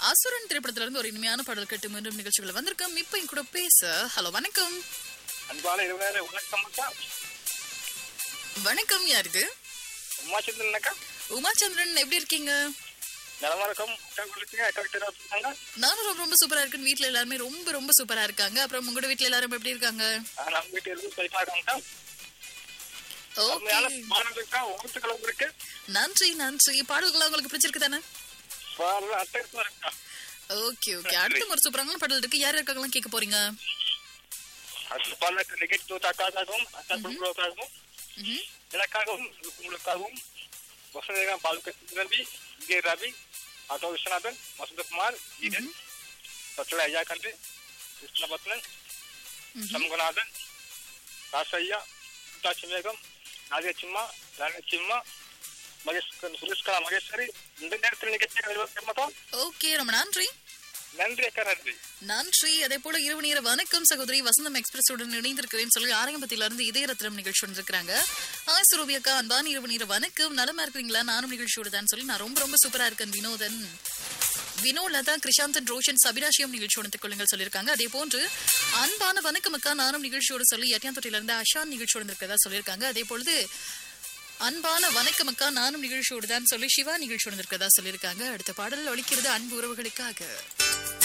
அசுரன் திரைப்படத்துல இருந்து ஒரு இனிமையான பாடல் கேட்டு மீண்டும் நிகழ்ச்சிகள் வந்திருக்கோம் இப்ப என் கூட பேச ஹலோ வணக்கம் அன்பான இருவரே வணக்கம் அக்கா வணக்கம் யார் இது உமாச்சந்திரன் அக்கா உமாச்சந்திரன் எப்படி இருக்கீங்க நலமா இருக்கும் அக்கா கொடுத்தீங்க அக்கா கிட்ட ஏதாவது சொன்னாங்க நானும் ரொம்ப ரொம்ப சூப்பரா இருக்கேன் வீட்ல எல்லாருமே ரொம்ப ரொம்ப சூப்பரா இருக்காங்க அப்புறம் உங்களோட வீட்ல எல்லாரும் எப்படி இருக்காங்க ஆ, நம்ம வீட்டு எதுவும் சரிப்பா இருக்காங்க ஓகே உண்மையான மாணவர்களுக்கா வாழ்த்துக்களும் இருக்கு நன்றி நன்றி பாடல்கள் உங்களுக்கு பிடிச்சிருக்கு தானே பாடல் அட்டகமா இருக்கா ஓகே ஓகே அடுத்த ஒரு சூப்பரான பாடல் இருக்கு யார் இருக்காங்களாம் கேட்க போறீங்க அடுத்த பாடலுக்கு நிகழ்ச்சி அக்காக்காகவும் அக்கா குடும்பங்களுக்காகவும் ம்ஹும். எனக்காகவும் உங்களுக்காகவும் வசந்தேகா பாலுக்கு நம்பி விஜய் ரவி ஆட்டோ விஸ்வநாதன் வசந்தகுமார் ஈடன் பச்சளை ஐயா கண்டு கிருஷ்ணபத்மன் சண்முகநாதன் ராசையா முத்தாட்சி மேகம் நாகச்சிம்மா ராணச்சிம்மா மகேஷ் சுரேஷ்கலா மகேஸ்வரி இந்த நேரத்தில் நிகழ்ச்சி ஓகே ரொம்ப நன்றி நன்றி அக்கா நன்றி நன்றி அதே போல இரவு நேர வணக்கம் சகோதரி வசந்தம் எக்ஸ்பிரஸ் உடன் இணைந்திருக்கிறேன்னு சொல்லி ஆரம்பத்தில இருந்து இதய ரத்னம் நிகழ்ச்சி வந்திருக்காங்க ஹாய் சுரூபி அக்கா அன்பான இரவு நேர வணக்கம் நலமா இருக்கிறீங்களா நானும் நிகழ்ச்சியோட தான் சொல்லி நான் ரொம்ப ரொம்ப சூப்பரா இருக்கேன் வினோதன் வினோலதா கிருஷாந்தன் ரோஷன் சபிராஷியம் நிகழ்ச்சியோட கொள்ளுங்கள் சொல்லியிருக்காங்க அதே போன்று அன்பான வணக்கம் அக்கா நானும் நிகழ்ச்சியோட சொல்லி எட்டியாந்தொட்டில இருந்து அஷான் நிகழ்ச்சியோட இருக்கிறதா சொல்லியிருக்காங்க அதே பொழுது அன்பான வணக்கம் அக்கா நானும் நிகழ்ச்சியோடு தான் சொல்லி சிவா நிகழ்ச்சியோடு இருக்கிறதா சொல்லியிருக்காங்க அடுத்த பாடல் ஒழிக்கிறது அன்பு உறவுகளுக்காக